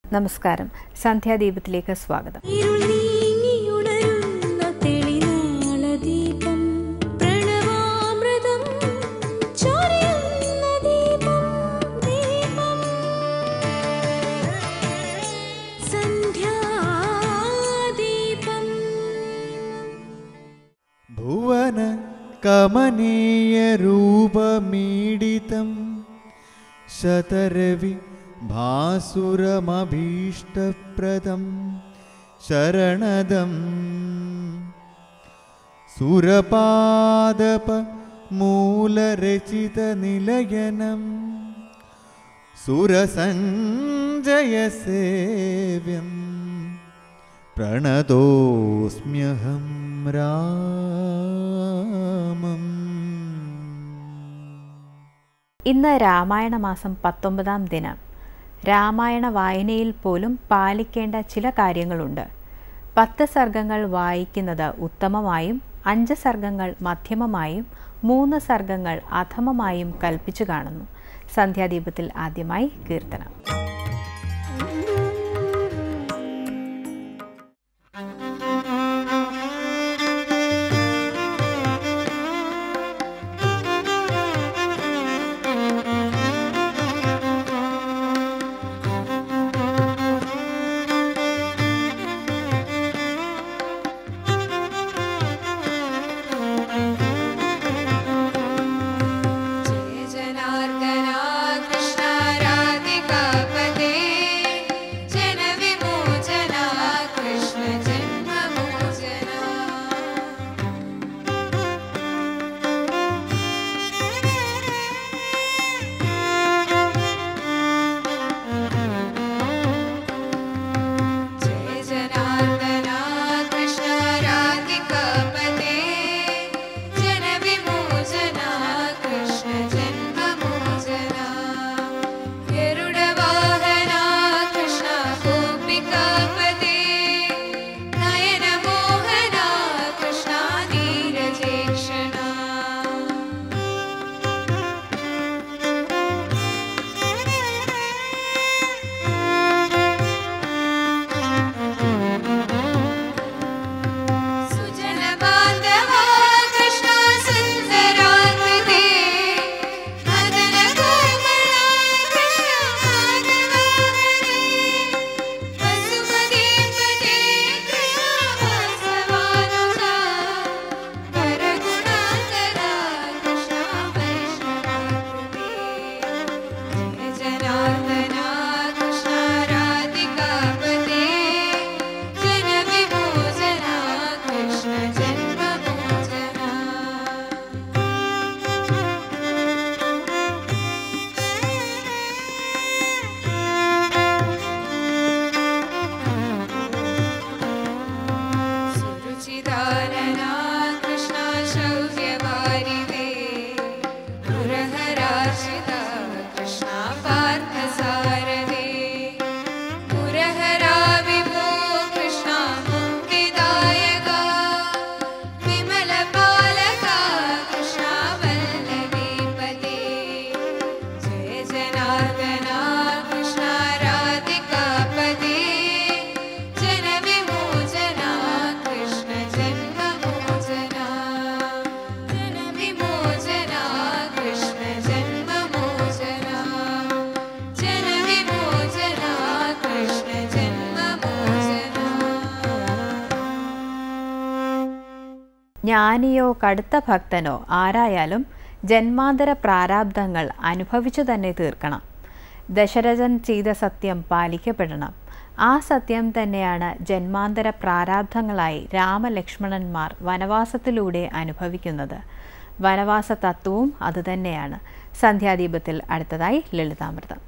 നമസ്കാരം സന്ധ്യാദീപത്തിലേക്ക് സ്വാഗതം ഇരുൾ നീങ്ങിയുണരുന്ന തെളിനാളദീപം പ്രണവാമൃതം ചൊരിയുന്ന ദീപം ദീപം സന്ധ്യാദീപം ഭുവന കമനീയരൂപമീഡിതം ശതരവി ഭാസുരമഭീഷ്ടപ്രദം ശരണദം സുരപാദപ മൂലരചിതനിലയനം സുരസഞ്ജയസേവ്യം പ്രണതോസ്മ്യഹം രാമം ഇന്ന് രാമായണ മാസം പത്തൊമ്പതാം ദിനം രാമായണ വായനയിൽ പോലും പാലിക്കേണ്ട ചില കാര്യങ്ങളുണ്ട് പത്ത് സർഗങ്ങൾ വായിക്കുന്നത് ഉത്തമമായും അഞ്ച് സർഗങ്ങൾ മധ്യമമായും മൂന്ന് സർഗങ്ങൾ അധമമായും കൽപ്പിച്ചു കാണുന്നു സന്ധ്യാദീപത്തിൽ ആദ്യമായി കീർത്തനം जय जनार्दना कृष्ण राधिकापते जन विमोचना कृष्ण जन्ममोचना जय जनार्दना कृष्ण राधिकापते जन विमोचना कृष्ण जन्ममोचना गरुडवाहना कृष्ण गोपिकापते नयनमोहना कृष्ण नीरजेक्षणा सुजन बान्धवा कृष्ण सुन्दराकृते मदन कोमला कृष्ण माधवाहरे वसुमतीपते कृष्ण वासवानुजा वरगुणाकरा कृष्ण वैष्णवाकृते जय जनार्दना कृष्ण राधिकापते जन विमोचना कृष्ण जन्ममोचना सुरुचिदारना कृष्ण शौर्यवारिदे पुरहराशिता कृष्ण पार्थसारदे पुरहरा विभो कृष्ण मुक्तिदायका विमलपालका कृष्ण वल्लभीपते जय जनार्दना कृष्ण राधिकापते जन विमोचना कृष्ण जन्ममोचना जन विमोचना कृष्ण जन्ममोचना जन विमोचना कृष्ण जन्ममोचना ജ്ഞാനിയോ കടുത്ത ഭക്തനോ ആരായാലും ജന്മാന്തര പ്രാരാബ്ദങ്ങൾ അനുഭവിച്ചു തന്നെ തീർക്കണം ദശരഥൻ ചെയ്ത സത്യം പാലിക്കപ്പെടണം ആ സത്യം തന്നെയാണ് ജന്മാന്തര പ്രാരാബ്ധങ്ങളായി രാമലക്ഷ്മണന്മാർ വനവാസത്തിലൂടെ അനുഭവിക്കുന്നത് വനവാസ തത്വവും അതുതന്നെയാണ് സന്ധ്യാദീപത്തിൽ അടുത്തതായി ലളിതാമൃതം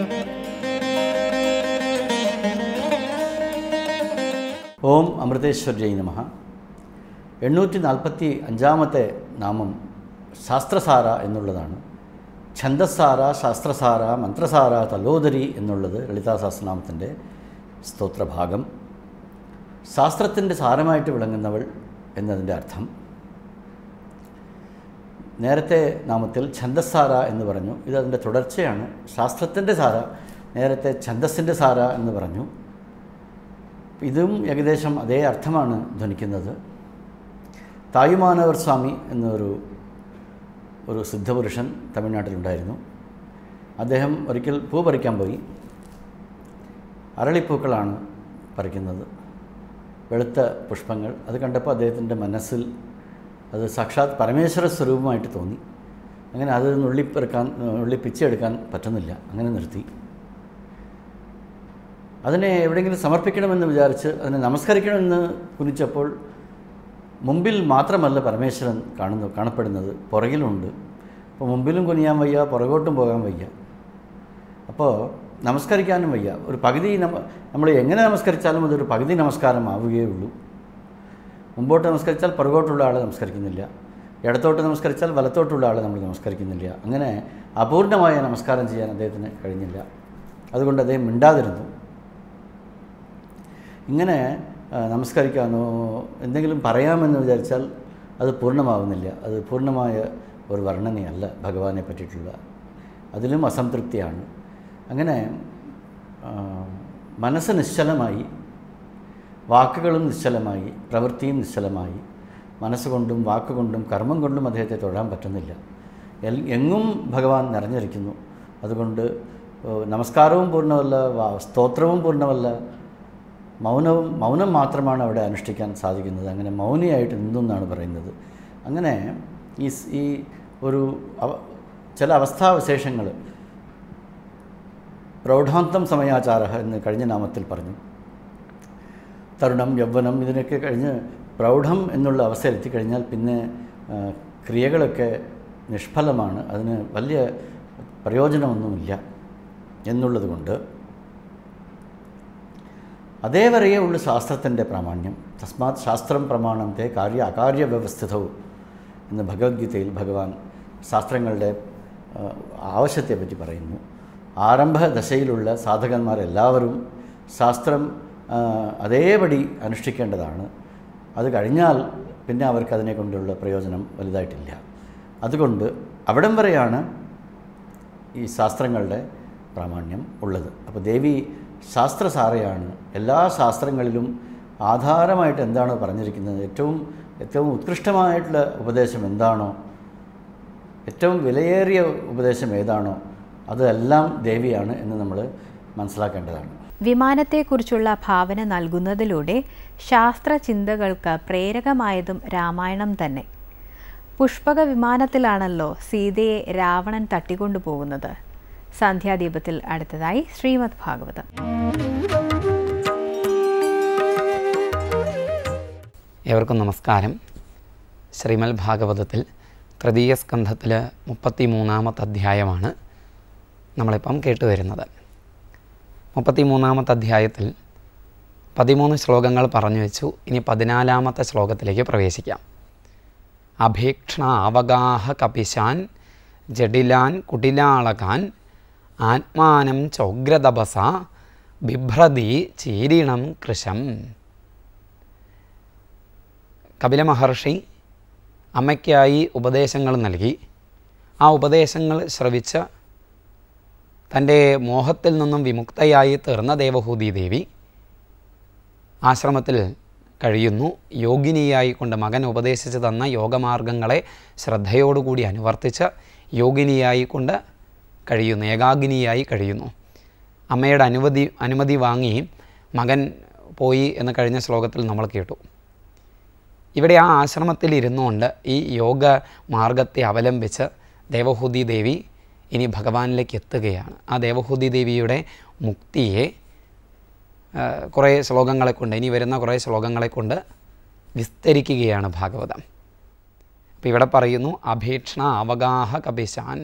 ഓം അമൃതേശ്വര്യ നമ എണ്ണൂറ്റി നാൽപ്പത്തി അഞ്ചാമത്തെ നാമം ശാസ്ത്രസാര എന്നുള്ളതാണ് ഛന്ദസാര ശാസ്ത്രസാര മന്ത്രസാര തലോദരി എന്നുള്ളത് ലളിതാ സഹസ്രനാമത്തിൻ്റെ സ്തോത്രഭാഗം ശാസ്ത്രത്തിൻ്റെ സാരമായിട്ട് വിളങ്ങുന്നവൾ എന്നതിൻ്റെ അർത്ഥം നേരത്തെ നാമത്തിൽ ഛന്ദസ്സാര എന്ന് പറഞ്ഞു ഇത് അതിൻ്റെ തുടർച്ചയാണ് ശാസ്ത്രത്തിൻ്റെ സാര നേരത്തെ ഛന്ദസ്സിൻ്റെ സാര എന്ന് പറഞ്ഞു ഇതും ഏകദേശം അതേ അർത്ഥമാണ് ധ്വനിക്കുന്നത് തായുമാനവർ സ്വാമി എന്നൊരു ഒരു സിദ്ധപുരുഷൻ തമിഴ്നാട്ടിലുണ്ടായിരുന്നു അദ്ദേഹം ഒരിക്കൽ പൂ പറിക്കാൻ പോയി അരളിപ്പൂക്കളാണ് പറിക്കുന്നത് വെളുത്ത പുഷ്പങ്ങൾ അത് കണ്ടപ്പോൾ അദ്ദേഹത്തിൻ്റെ മനസ്സിൽ അത് സാക്ഷാത് പരമേശ്വര സ്വരൂപമായിട്ട് തോന്നി അങ്ങനെ അത് നുള്ളിപ്പെറുക്കാൻ നുള്ളി പിച്ചെടുക്കാൻ പറ്റുന്നില്ല അങ്ങനെ നിർത്തി അതിനെ എവിടെയെങ്കിലും സമർപ്പിക്കണമെന്ന് വിചാരിച്ച് അതിനെ നമസ്കരിക്കണമെന്ന് കുനിച്ചപ്പോൾ മുമ്പിൽ മാത്രമല്ല പരമേശ്വരൻ കാണുന്നു കാണപ്പെടുന്നത് പുറകിലുണ്ട് അപ്പോൾ മുമ്പിലും കുനിയാൻ വയ്യ പുറകോട്ടും പോകാൻ വയ്യ അപ്പോൾ നമസ്കരിക്കാനും വയ്യ ഒരു പകുതി നമ്മ നമ്മൾ എങ്ങനെ നമസ്കരിച്ചാലും അതൊരു പകുതി നമസ്കാരം ആവുകയേ ഉള്ളൂ മുമ്പോട്ട് നമസ്കരിച്ചാൽ പുറകോട്ടുള്ള ആളെ നമസ്കരിക്കുന്നില്ല ഇടത്തോട്ട് നമസ്കരിച്ചാൽ വലത്തോട്ടുള്ള ആളെ നമ്മൾ നമസ്കരിക്കുന്നില്ല അങ്ങനെ അപൂർണമായ നമസ്കാരം ചെയ്യാൻ അദ്ദേഹത്തിന് കഴിഞ്ഞില്ല അതുകൊണ്ട് അദ്ദേഹം മിണ്ടാതിരുന്നു ഇങ്ങനെ ആ, നമസ്കരിക്കാനോ എന്തെങ്കിലും പറയാമെന്ന് വിചാരിച്ചാൽ അത് പൂർണ്ണമാവുന്നില്ല അത് പൂർണ്ണമായ ഒരു വർണ്ണനയല്ല ഭഗവാനെ പറ്റിയിട്ടുള്ള അതിലും അസംതൃപ്തിയാണ് അങ്ങനെ ആ, മനസ്സ് നിശ്ചലമായി വാക്കുകളും നിശ്ചലമായി പ്രവൃത്തിയും നിശ്ചലമായി മനസ്സുകൊണ്ടും വാക്കുകൊണ്ടും കർമ്മം കൊണ്ടും അദ്ദേഹത്തെ തൊഴാൻ പറ്റുന്നില്ല എൽ എങ്ങും ഭഗവാൻ നിറഞ്ഞിരിക്കുന്നു അതുകൊണ്ട് ഏഹ്, നമസ്കാരവും പൂർണ്ണമല്ല വാ- സ്തോത്രവും പൂർണ്ണമല്ല മൗനവും മൗനം മാത്രമാണ് അവിടെ അനുഷ്ഠിക്കാൻ സാധിക്കുന്നത് അങ്ങനെ മൗനിയായിട്ട് നിന്നു എന്നാണ് പറയുന്നത് അങ്ങനെ ഈ സ്- ഈ ഒരു അവ- ചില അവസ്ഥാവിശേഷങ്ങൾ പ്രൗഢാന്തം സമയാചാര എന്ന് കഴിഞ്ഞ നാമത്തിൽ പറഞ്ഞു തരുണം യൗവനം ഇതിനൊക്കെ കഴിഞ്ഞ് പ്രൗഢം എന്നുള്ള അവസ്ഥയിൽ എത്തിക്കഴിഞ്ഞാൽ പിന്നെ ആ, ക്രിയകളൊക്കെ നിഷ്ഫലമാണ് അതിന് വലിയ പ്രയോജനമൊന്നുമില്ല എന്നുള്ളത് കൊണ്ട് അതേവരെയേ ഉള്ളു ശാസ്ത്രത്തിൻ്റെ പ്രാമാണ്യം തസ്മാത് ശാസ്ത്രം പ്രമാണം തേ കാര്യ അകാര്യ വ്യവസ്ഥിതവും എന്ന് ഭഗവത്ഗീതയിൽ ഭഗവാൻ ശാസ്ത്രങ്ങളുടെ ആ, ആവശ്യത്തെപ്പറ്റി പറയുന്നു ആരംഭ ദശയിലുള്ള സാധകന്മാരെല്ലാവരും ശാസ്ത്രം ആ, അതേപടി അനുഷ്ഠിക്കേണ്ടതാണ് അത് കഴിഞ്ഞാൽ പിന്നെ അവർക്ക് അതിനെ കൊണ്ടുള്ള പ്രയോജനം വലുതായിട്ടില്ല അതുകൊണ്ട് അവിടം വരെയാണ് ഈ ശാസ്ത്രങ്ങളുടെ പ്രാമാണ്യം ഉള്ളത് അപ്പോൾ ദേവി ശാസ്ത്രസാരയാണ് എല്ലാ ശാസ്ത്രങ്ങളിലും ആധാരമായിട്ട് എന്താണ് പറഞ്ഞിരിക്കുന്നത് ഏറ്റവും ഏറ്റവും ഉത്കൃഷ്ടമായിട്ടുള്ള ഉപദേശം എന്താണോ ഏറ്റവും വിലയേറിയ ഉപദേശം ഏതാണോ അതെല്ലാം ദേവിയാണ് എന്ന് നമ്മൾ മനസ്സിലാക്കേണ്ടതാണ് വിമാനത്തെക്കുറിച്ചുള്ള ഭാവന നൽകുന്നതിലൂടെ ശാസ്ത്രചിന്തകൾക്ക് പ്രേരകമായതും രാമായണം തന്നെ പുഷ്പക വിമാനത്തിലാണല്ലോ സീതയെ രാവണൻ തട്ടിക്കൊണ്ടുപോകുന്നത് സന്ധ്യാദീപത്തിൽ അടുത്തതായി ശ്രീമദ് ഭാഗവതം ഏവർക്കും നമസ്കാരം ശ്രീമൽ ഭാഗവതത്തിൽ തൃതീയ സ്കന്ധത്തിൽ മുപ്പത്തി മൂന്നാമത്തെ അധ്യായമാണ് നമ്മളിപ്പം കേട്ടുവരുന്നത് മുപ്പത്തി മൂന്നാമത്തെ അധ്യായത്തിൽ പതിമൂന്ന് ശ്ലോകങ്ങൾ പറഞ്ഞു വെച്ചു ഇനി പതിനാലാമത്തെ ശ്ലോകത്തിലേക്ക് പ്രവേശിക്കാം അഭീക്ഷണ അവഗാഹ കപിശാൻ ജഡിലാൻ കുടിലാളകാൻ ആത്മാനം ചൗഗ്രതപസ ബിഭ്രതി ചീരിണം കൃശം കപില മഹർഷി അമ്മയ്ക്കായി ഉപദേശങ്ങൾ നൽകി ആ ഉപദേശങ്ങൾ ശ്രവിച്ച് തൻ്റെ മോഹത്തിൽ നിന്നും വിമുക്തയായി തീർന്ന ദേവഹൂതി ദേവി ആശ്രമത്തിൽ കഴിയുന്നു യോഗിനിയായി കൊണ്ട് മകൻ ഉപദേശിച്ചു തന്ന യോഗമാർഗങ്ങളെ ശ്രദ്ധയോടുകൂടി അനുവർത്തിച്ച് യോഗിനിയായി കൊണ്ട് കഴിയുന്നു ഏകാഗ്നിയായി കഴിയുന്നു അമ്മയുടെ അനുമതി അനുമതി വാങ്ങി മകൻ പോയി എന്ന് കഴിഞ്ഞ ശ്ലോകത്തിൽ നമ്മൾ കേട്ടു ഇവിടെ ആ ആശ്രമത്തിൽ ഇരുന്നുകൊണ്ട് ഈ യോഗ മാർഗത്തെ അവലംബിച്ച് ദേവഹൂതി ദേവി ഇനി ഭഗവാനിലേക്ക് എത്തുകയാണ് ആ ദേവഹൂതി ദേവിയുടെ മുക്തിയെ ആ, കുറേ ശ്ലോകങ്ങളെ കൊണ്ട് ഇനി വരുന്ന കുറേ ശ്ലോകങ്ങളെ കൊണ്ട് വിസ്തരിക്കുകയാണ് ഭാഗവതം അപ്പോൾ ഇവിടെ പറയുന്നു അഭീക്ഷണ അവഗാഹ കപിശാൻ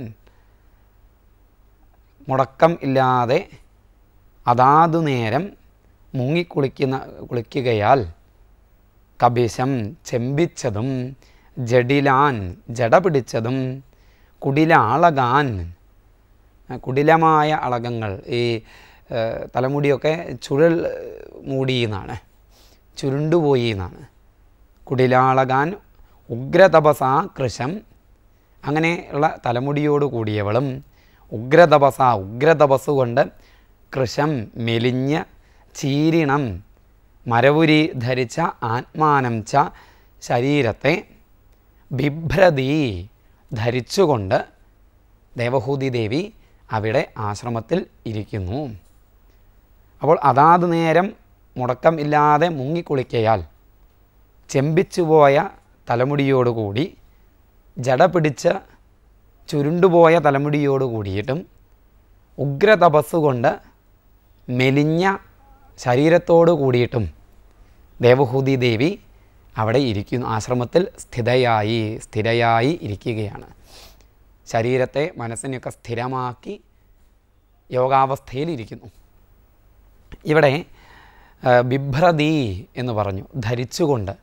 മുടക്കം ഇല്ലാതെ അതാതു നേരം മുങ്ങിക്കുളിക്കുന്ന കുളിക്കുകയാൽ കപിശം ചെമ്പിച്ചതും ജഡിലാൻ ജട പിടിച്ചതും കുടിലാളകാൻ ആ, കുടിലമായ അളകങ്ങൾ ഈ ആ, തലമുടിയൊക്കെ ചുഴൽ മൂടി എന്നാണ് ചുരുണ്ടുപോയി എന്നാണ് കുടിലാളകാൻ ഉഗ്രതപസ കൃശം അങ്ങനെയുള്ള തലമുടിയോട് കൂടിയവളും ഉഗ്രതപസ ഉഗ്രതപസ് കൊണ്ട് കൃശം മെലിഞ്ഞ് ചീരിണം മരവുരി ധരിച്ച ആത്മാനം ച ശരീരത്തെ ബിഭ്രതി ധരിച്ചുകൊണ്ട് ദേവഹൂതി ദേവി അവിടെ ആശ്രമത്തിൽ ഇരിക്കുന്നു അപ്പോൾ അതാത് നേരം മുടക്കം ഇല്ലാതെ മുങ്ങിക്കുളിക്കയാൽ ചെമ്പിച്ചുപോയ തലമുടിയോടുകൂടി ജട പിടിച്ച് ചുരുണ്ടുപോയ തലമുടിയോട് കൂടിയിട്ടും ഉഗ്രതപസ്സുകൊണ്ട് മെലിഞ്ഞ ശരീരത്തോട് കൂടിയിട്ടും ദേവഹൂതി ദേവി അവിടെ ഇരിക്കുന്നു ആശ്രമത്തിൽ സ്ഥിതയായി സ്ഥിരയായി ഇരിക്കുകയാണ് ശരീരത്തെ മനസ്സിനെയൊക്കെ സ്ഥിരമാക്കി യോഗാവസ്ഥയിൽ ഇരിക്കുന്നു ഇവിടെ ആ, ബിഭ്രതി എന്ന് പറഞ്ഞു ധരിച്ചുകൊണ്ട്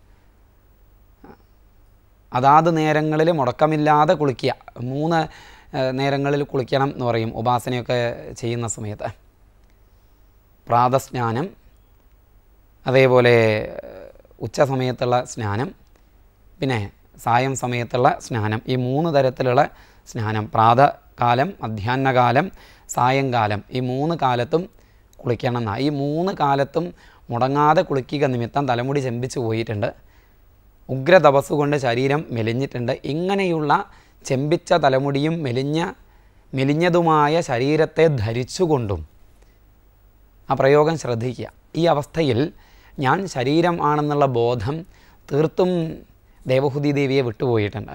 അതാത് നേരങ്ങളിൽ മുടക്കമില്ലാതെ കുളിക്കുക മൂന്ന് ആ, നേരങ്ങളിൽ കുളിക്കണം എന്ന് പറയും ഉപാസനയൊക്കെ ചെയ്യുന്ന സമയത്ത് പ്രാതസ്നാനം അതേപോലെ ഉച്ച സമയത്തുള്ള സ്നാനം പിന്നെ സായം സമയത്തുള്ള സ്നാനം ഈ മൂന്ന് തരത്തിലുള്ള സ്നാനം പ്രാതകാലം മധ്യാഹ്നകാലം സായങ്കാലം ഈ മൂന്ന് കാലത്തും കുളിക്കണം എന്നാണ് ഈ മൂന്ന് കാലത്തും മുടങ്ങാതെ കുളിക്കുക നിമിത്തം തലമുടി ചെമ്പിച്ച് പോയിട്ടുണ്ട് ഉഗ്ര തപസ് കൊണ്ട് ശരീരം മെലിഞ്ഞിട്ടുണ്ട് ഇങ്ങനെയുള്ള ചെമ്പിച്ച തലമുടിയും മെലിഞ്ഞ മെലിഞ്ഞതുമായ ശരീരത്തെ ധരിച്ചുകൊണ്ടും ആ പ്രയോഗം ശ്രദ്ധിക്കുക ഈ അവസ്ഥയിൽ ഞാൻ ശരീരം ആണെന്നുള്ള ബോധം തീർത്തും ദേവഹുതി ദേവിയെ വിട്ടുപോയിട്ടുണ്ട്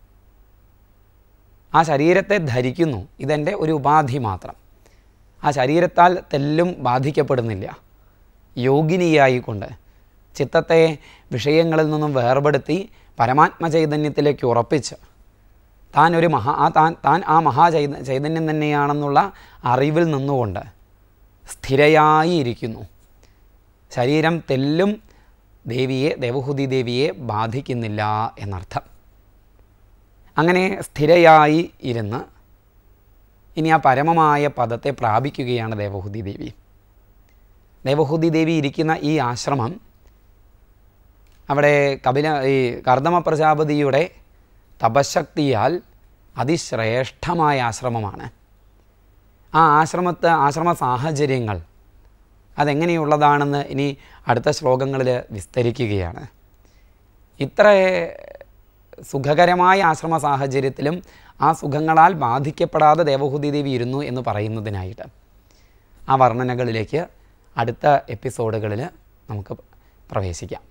ആ ശരീരത്തെ ധരിക്കുന്നു ഇതെൻ്റെ ഒരു ഉപാധി മാത്രം ആ ശരീരത്താൽ തെല്ലും ബാധിക്കപ്പെടുന്നില്ല യോഗിനിയായിക്കൊണ്ട് ചിത്തത്തെ വിഷയങ്ങളിൽ നിന്നും വേർപെടുത്തി പരമാത്മ ചൈതന്യത്തിലേക്ക് ഉറപ്പിച്ച് താൻ ഒരു മഹാ ആ താൻ താൻ ആ മഹാചൈത ചൈതന്യം തന്നെയാണെന്നുള്ള അറിവിൽ നിന്നുകൊണ്ട് സ്ഥിരയായി ഇരിക്കുന്നു ശരീരം തെല്ലും ദേവിയെ ദേവഹുതി ദേവിയെ ബാധിക്കുന്നില്ല എന്നർത്ഥം അങ്ങനെ സ്ഥിരയായി ഇരുന്ന് ഇനി ആ പരമമായ പദത്തെ പ്രാപിക്കുകയാണ് ദേവഹുതി ദേവി ദേവഹുതി ദേവി ഇരിക്കുന്ന ഈ ആശ്രമം അവിടെ കപില ഈ കർദമ പ്രജാപതിയുടെ തപശക്തിയാൽ അതിശ്രേഷ്ഠമായ ആശ്രമമാണ് ആ ആശ്രമത്തെ ആശ്രമ സാഹചര്യങ്ങൾ അതെങ്ങനെയുള്ളതാണെന്ന് ഇനി അടുത്ത ശ്ലോകങ്ങളിൽ വിസ്തരിക്കുകയാണ് ഇത്ര സുഖകരമായ ആശ്രമ സാഹചര്യത്തിലും ആ സുഖങ്ങളാൽ ബാധിക്കപ്പെടാതെ ദേവഹൂതി ദേവി ഇരുന്നു എന്ന് പറയുന്നതിനായിട്ട് ആ വർണ്ണനകളിലേക്ക് അടുത്ത എപ്പിസോഡുകളിൽ നമുക്ക് പ്രവേശിക്കാം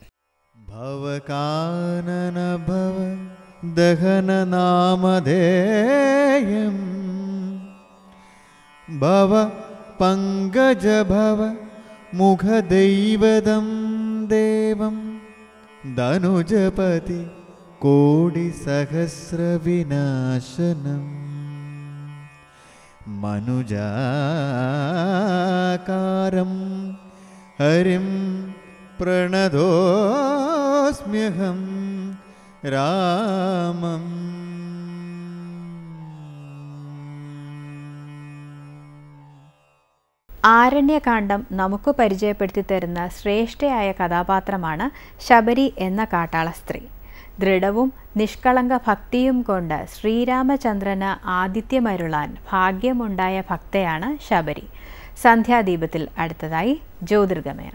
ഭവകാനന ഭവ ദഹനനാമധേയം ഭവ പങ്കജ ഭവ മുഖദൈവതം ദേവം ധനുജപതി കോടിസഹസ്രവിനാശനം മനുജാകാരം ഹരിം പ്രണതോസ്മ്യഹം രാമം ആരണ്യകാന്ഡം നമുക്ക് പരിചയപ്പെടുത്തി തരുന്ന ശ്രേഷ്ഠയായ കഥാപാത്രമാണ് ശബരി എന്ന കാട്ടാള സ്ത്രീ ദൃഢവും നിഷ്കളങ്ക ഭക്തിയും കൊണ്ട് ശ്രീരാമചന്ദ്രന് ആതിഥ്യമരുളാൻ ഭാഗ്യമുണ്ടായ ഭക്തയാണ് ശബരി സന്ധ്യാദീപത്തിൽ അടുത്തതായി ജ്യോതിർഗമയ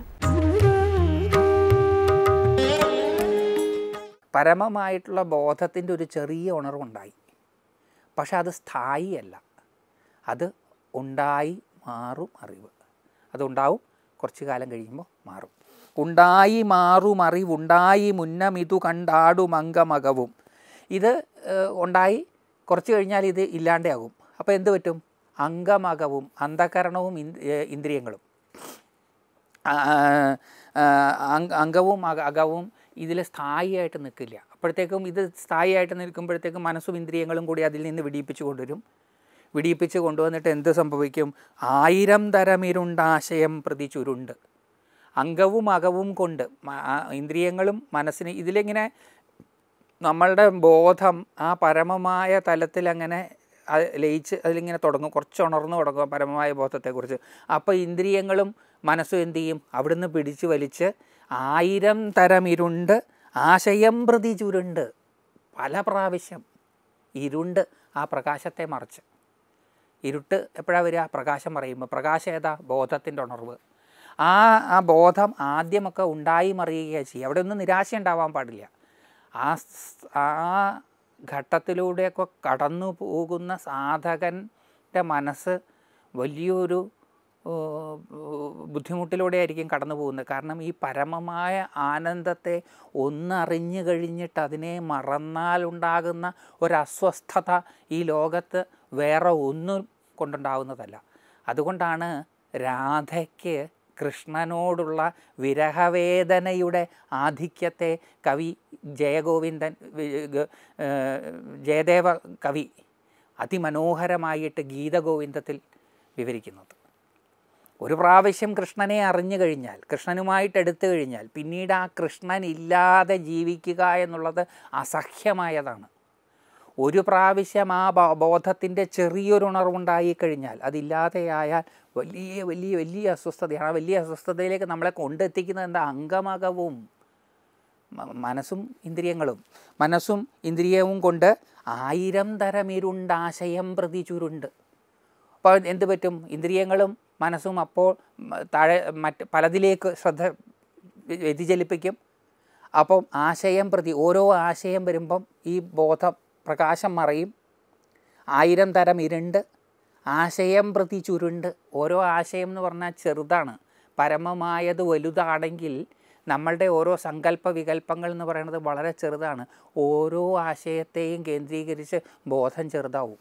പരമമായിട്ടുള്ള ബോധത്തിൻ്റെ ഒരു ചെറിയ ഉണർവുണ്ടായി പക്ഷെ അത് സ്ഥായിയല്ല അത് ഉണ്ടായി മാറും അറിവ് അതുണ്ടാവും കുറച്ചു കാലം കഴിയുമ്പോൾ മാറും ഉണ്ടായി മാറും അറിവുണ്ടായി മുന്നമിതു കണ്ടാടും അംഗമകവും ഇത് ഏഹ്, ഉണ്ടായി കുറച്ച് കഴിഞ്ഞാൽ ഇത് ഇല്ലാണ്ടാകും അപ്പോൾ എന്ത് പറ്റും അംഗമകവും അന്ധകരണവും ഇന്ദ്- ഏഹ്, ഇന്ദ്രിയങ്ങളും ആ, ആ, അംഗ- അംഗവും അക- അകവും ഇതിൽ സ്ഥായിയായിട്ട് നിൽക്കില്ല അപ്പോഴത്തേക്കും ഇത് സ്ഥായിയായിട്ട് നിൽക്കുമ്പോഴത്തേക്കും മനസ്സും ഇന്ദ്രിയങ്ങളും കൂടി അതിൽ നിന്ന് വിടിയിപ്പിച്ച് കൊണ്ടുവരും വിടിയിപ്പിച്ച് കൊണ്ടുവന്നിട്ട് എന്ത് സംഭവിക്കും ആയിരം തരമിരുണ്ടാശയം പ്രതി ചുരുണ്ട് അംഗവും അകവും കൊണ്ട് മ- ആ ഇന്ദ്രിയങ്ങളും മനസ്സിന് ഇതിലിങ്ങനെ നമ്മളുടെ ബോധം ആ പരമമായ തലത്തിൽ അങ്ങനെ അത് ലയിച്ച് അതിലിങ്ങനെ തുടങ്ങും കുറച്ച് ഉണർന്നു തുടങ്ങും ആ പരമമായ ബോധത്തെക്കുറിച്ച് അപ്പോൾ ഇന്ദ്രിയങ്ങളും മനസ്സും എന്ത് ചെയ്യും അവിടുന്ന് പിടിച്ച് വലിച്ച് ആയിരം തരം ഇരുണ്ട് ആശയം പ്രതി ചുരുണ്ട് പല പ്രാവശ്യം ഇരുണ്ട് ആ പ്രകാശത്തെ മറച്ച് ഇരുട്ട് എപ്പോഴാണ് വരിക പ്രകാശം പറയുമ്പോൾ പ്രകാശം ഏതാ ബോധത്തിൻ്റെ ഉണർവ് ആ ആ ബോധം ആദ്യമൊക്കെ ഉണ്ടായി മറിയുകയാണ് ചെയ്യുക അവിടെ ഒന്നും നിരാശ ഉണ്ടാവാൻ പാടില്ല ആ സ്- ആ ഘട്ടത്തിലൂടെയൊക്കെ കടന്നു പോകുന്ന സാധകൻ്റെ മനസ്സ് വലിയൊരു ഏഹ്, ബുദ്ധിമുട്ടിലൂടെ ആയിരിക്കും കടന്നു പോകുന്നത് കാരണം ഈ പരമമായ ആനന്ദത്തെ ഒന്നറിഞ്ഞു കഴിഞ്ഞിട്ട് അതിനെ മറന്നാലുണ്ടാകുന്ന ഒരസ്വസ്ഥത ഈ ലോകത്ത് വേറെ ഒന്നും കൊണ്ടുണ്ടാകുന്നതല്ല അതുകൊണ്ടാണ് രാധയ്ക്ക് കൃഷ്ണനോടുള്ള വിരഹവേദനയുടെ ആധിക്യത്തെ കവി ജയഗോവിന്ദൻ വി- ഗ- ഏഹ് ജയദേവ കവി അതിമനോഹരമായിട്ട് ഗീതഗോവിന്ദത്തിൽ വിവരിക്കുന്നത് ഒരു പ്രാവശ്യം കൃഷ്ണനെ അറിഞ്ഞു കഴിഞ്ഞാൽ കൃഷ്ണനുമായിട്ട് എടുത്തു കഴിഞ്ഞാൽ പിന്നീട് ആ കൃഷ്ണൻ ഇല്ലാതെ ജീവിക്കുക എന്നുള്ളത് അസഹ്യമായതാണ് ഒരു പ്രാവശ്യം ആ ബോ- ബോധത്തിൻ്റെ ചെറിയൊരു ഉണർവുണ്ടായി കഴിഞ്ഞാൽ അതില്ലാതെയായാൽ വലിയ വലിയ വലിയ അസ്വസ്ഥതയാണ് ആ വലിയ അസ്വസ്ഥതയിലേക്ക് നമ്മളെ കൊണ്ടെത്തിക്കുന്നത് എന്താ അംഗമകവും മ- മനസ്സും ഇന്ദ്രിയങ്ങളും മനസ്സും ഇന്ദ്രിയവും കൊണ്ട് ആയിരം തരം ഇരുണ്ടാശയം പ്രതി ചുരുണ്ട് അപ്പോൾ എന്ത് പറ്റും ഇന്ദ്രിയങ്ങളും മനസ്സും അപ്പോൾ മ, താഴെ മറ്റ് പലതിലേക്ക് ശ്രദ്ധ വ്യ- വ്യതിചലിപ്പിക്കും അപ്പം ആശയം പ്രതി ഓരോ ആശയം വരുമ്പം ഈ ബോധം പ്രകാശം മറയും ആയിരം തരം ഇരുണ്ട് ആശയം പ്രതി ചുരുണ്ട് ഓരോ ആശയം എന്ന് പറഞ്ഞാൽ ചെറുതാണ് പരമമായത് വലുതാണെങ്കിൽ നമ്മളുടെ ഓരോ സങ്കല്പ വികല്പങ്ങൾ എന്ന് പറയുന്നത് വളരെ ചെറുതാണ് ഓരോ ആശയത്തെയും കേന്ദ്രീകരിച്ച് ബോധം ചെറുതാവും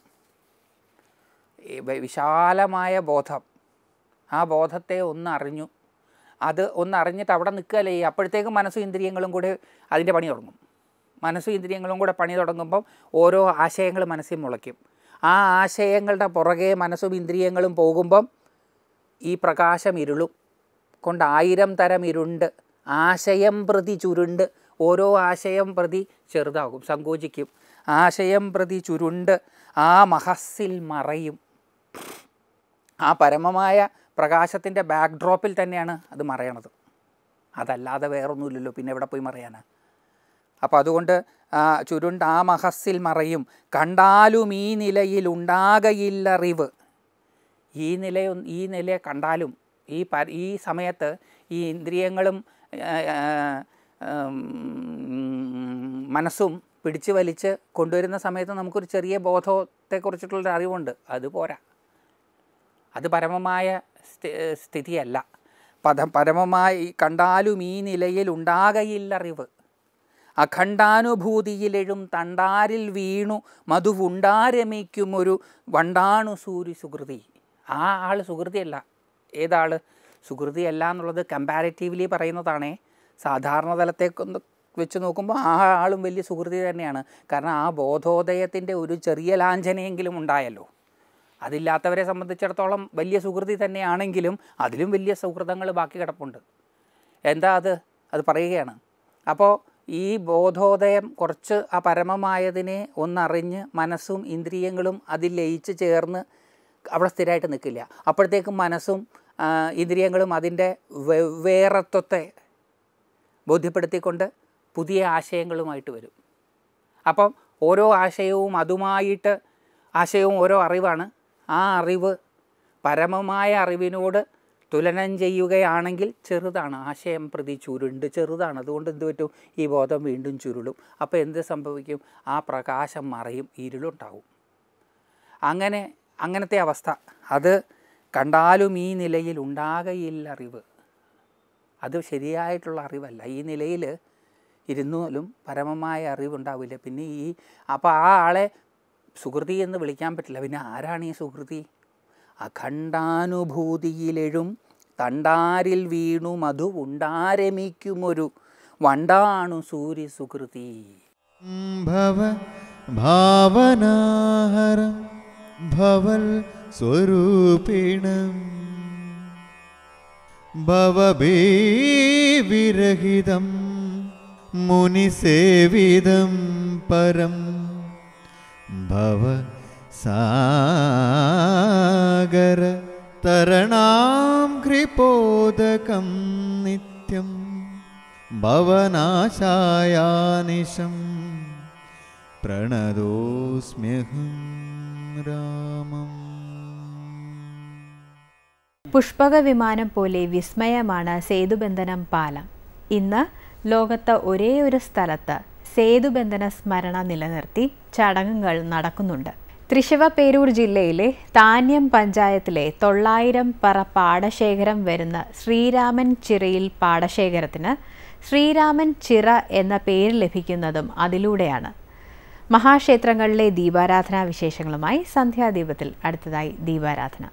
ഈ വ- വിശാലമായ ബോധം ആ ബോധത്തെ ഒന്ന് അറിഞ്ഞു അത് ഒന്ന് അറിഞ്ഞിട്ട് അവിടെ നിൽക്കുകയല്ലേ ഈ അപ്പോഴത്തേക്കും മനസ്സും ഇന്ദ്രിയങ്ങളും കൂടെ അതിൻ്റെ പണി തുടങ്ങും മനസ്സും ഇന്ദ്രിയങ്ങളും കൂടെ പണി തുടങ്ങുമ്പം ഓരോ ആശയങ്ങൾ മനസ്സിൽ മുളയ്ക്കും ആ ആശയങ്ങളുടെ പുറകെ മനസ്സും ഇന്ദ്രിയങ്ങളും പോകുമ്പം ഈ പ്രകാശം ഇരുളും കൊണ്ട് ആയിരം തരം ഇരുണ്ട് ആശയം പ്രതി ചുരുണ്ട് ഓരോ ആശയം പ്രതി ചെറുതാകും സങ്കോചിക്കും ആശയം പ്രതി ചുരുണ്ട് ആ മഹസ്സിൽ മറയും ആ പരമമായ പ്രകാശത്തിൻ്റെ ബാക്ക്ഡ്രോപ്പിൽ തന്നെയാണ് അത് മറയണത് അതല്ലാതെ വേറൊന്നുമില്ലല്ലോ പിന്നെ എവിടെ പോയി മറയാനാ അപ്പോൾ അതുകൊണ്ട് ആ ചുരുണ്ട് ആ മഹസ്സിൽ മറയും കണ്ടാലും ഈ നിലയിൽ ഉണ്ടാകയില്ലറിവ് ഈ നിലയൊ ഈ നിലയെ കണ്ടാലും ഈ പ ഈ സമയത്ത് ഈ ഇന്ദ്രിയങ്ങളും ആ, ആ, ഉം, മനസ്സും പിടിച്ചു വലിച്ച് കൊണ്ടുവരുന്ന സമയത്ത് നമുക്കൊരു ചെറിയ ബോധത്തെക്കുറിച്ചിട്ടുള്ളൊരു അറിവുണ്ട് അത് പോരാ അത് പരമമായ സ്ഥി- സ്ഥിതിയല്ല പദ പരമമായി കണ്ടാലും ഈ നിലയിൽ ഉണ്ടാകയില്ലറിവ് അഖണ്ഡാനുഭൂതിയിലെഴും തണ്ടാരിൽ വീണു മധുവുണ്ടാരമിക്കും ഒരു വണ്ടാണു സൂര്യ സുഹൃതി ആ ആൾ സുഹൃതിയല്ല ഏതാൾ സുഹൃതിയല്ല എന്നുള്ളത് കമ്പാരിറ്റീവ്ലി പറയുന്നതാണേ സാധാരണ തലത്തേക്കൊന്ന് വെച്ച് നോക്കുമ്പോൾ ആ ആളും വലിയ സുഹൃതി തന്നെയാണ് കാരണം ആ ബോധോദയത്തിൻ്റെ ഒരു ചെറിയ ലാഞ്ചനയെങ്കിലും ഉണ്ടായല്ലോ അതില്ലാത്തവരെ സംബന്ധിച്ചിടത്തോളം വലിയ സുഹൃതി തന്നെയാണെങ്കിലും അതിലും വലിയ സൗഹൃദങ്ങൾ ബാക്കി കിടപ്പുണ്ട് എന്താ അത് അത് പറയുകയാണ് അപ്പോൾ ഈ ബോധോദയം കുറച്ച് ആ പരമമായതിനെ ഒന്നറിഞ്ഞ് മനസ്സും ഇന്ദ്രിയങ്ങളും അതിൽ ലയിച്ച് ചേർന്ന് അവിടെ സ്ഥിരമായിട്ട് നിൽക്കില്ല അപ്പോഴത്തേക്കും മനസ്സും ആ, ഇന്ദ്രിയങ്ങളും അതിൻ്റെ വെവ്വേറത്വത്തെ ബോധ്യപ്പെടുത്തിക്കൊണ്ട് പുതിയ ആശയങ്ങളുമായിട്ട് വരും അപ്പം ഓരോ ആശയവും അതുമായിട്ട് ആശയവും ഓരോ അറിവാണ് ആ അറിവ് പരമമായ അറിവിനോട് തുലനം ചെയ്യുകയാണെങ്കിൽ ചെറുതാണ് ആശയം പ്രതി ചുരുണ്ട് ചെറുതാണ് അതുകൊണ്ട് എന്ത് പറ്റും ഈ ബോധം വീണ്ടും ചുരുളും അപ്പോൾ എന്ത് സംഭവിക്കും ആ പ്രകാശം മറയും ഇരുളുണ്ടാവും അങ്ങനെ അങ്ങനത്തെ അവസ്ഥ അത് കണ്ടാലും ഈ നിലയിൽ ഉണ്ടാകയില്ല അറിവ് അത് ശരിയായിട്ടുള്ള അറിവല്ല ഈ നിലയിൽ ഇരുന്നാലും പരമമായ അറിവുണ്ടാവില്ല പിന്നെ ഈ അപ്പോൾ ആ ആളെ സുഹൃതി എന്ന് വിളിക്കാൻ പറ്റില്ല പിന്നെ ആരാണ് ഈ സുഹൃതി അഖണ്ഡാനുഭൂതിയിലെഴും തണ്ടാരിൽ വീണു മധു ഉണ്ടാരമിക്കുമൊരു വണ്ടാണു സൂര്യ സുഹൃതി ഭവ ഭാവനാഹരം ഭവൽ സ്വരൂപിണം ഭവഭീവിരഹിതം മുനിസേവിതം പരം ഭവ സാഗര തരണാം കൃപോദകം നിത്യം ഭവനാശായാനിശം പ്രണതോസ്മ്യഹം രാമം പുഷ്പക വിമാനം പോലെ വിസ്മയമാണ് സേതുബന്ധനം പാലം ഇന്ന് ലോകത്ത് ഒരേ ഒരു സ്ഥലത്ത് സേതുബന്ധന സ്മരണ നിലനിർത്തി ചടങ്ങുകൾ നടക്കുന്നുണ്ട് തൃശിവപേരൂർ ജില്ലയിലെ താന്യം പഞ്ചായത്തിലെ തൊള്ളായിരം പറ പാടശേഖരം വരുന്ന ശ്രീരാമൻ ചിറയിൽ പാടശേഖരത്തിന് ശ്രീരാമൻ ചിറ എന്ന പേര് ലഭിക്കുന്നതും അതിലൂടെയാണ് മഹാക്ഷേത്രങ്ങളിലെ ദീപാരാധനാ വിശേഷങ്ങളുമായി സന്ധ്യാദീപത്തിൽ അടുത്തതായി ദീപാരാധന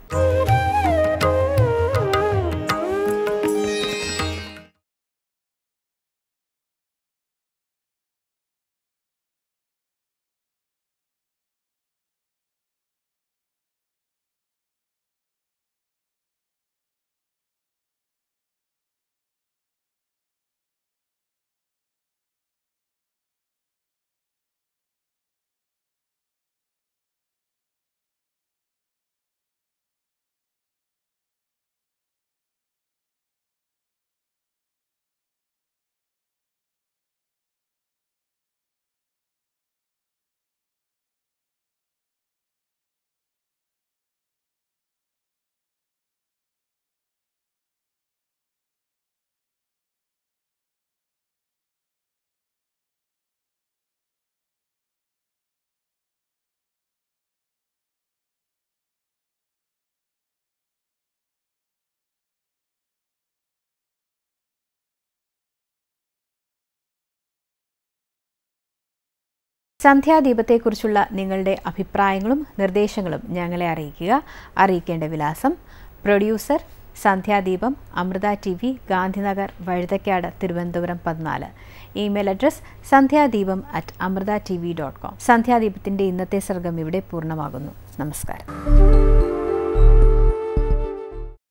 സന്ധ്യാദീപത്തെക്കുറിച്ചുള്ള നിങ്ങളുടെ അഭിപ്രായങ്ങളും നിർദ്ദേശങ്ങളും ഞങ്ങളെ അറിയിക്കുക അറിയിക്കേണ്ട വിലാസം producer Sandhyadeepam Amrita T V Gandhinagar Vazhuthacaud Thiruvananthapuram പതിനാല് email address Sandhyadeepam at Amrita T V dot com സന്ധ്യാദീപത്തിൻ്റെ ഇന്നത്തെ സർഗം ഇവിടെ പൂർണ്ണമാകുന്നു നമസ്കാരം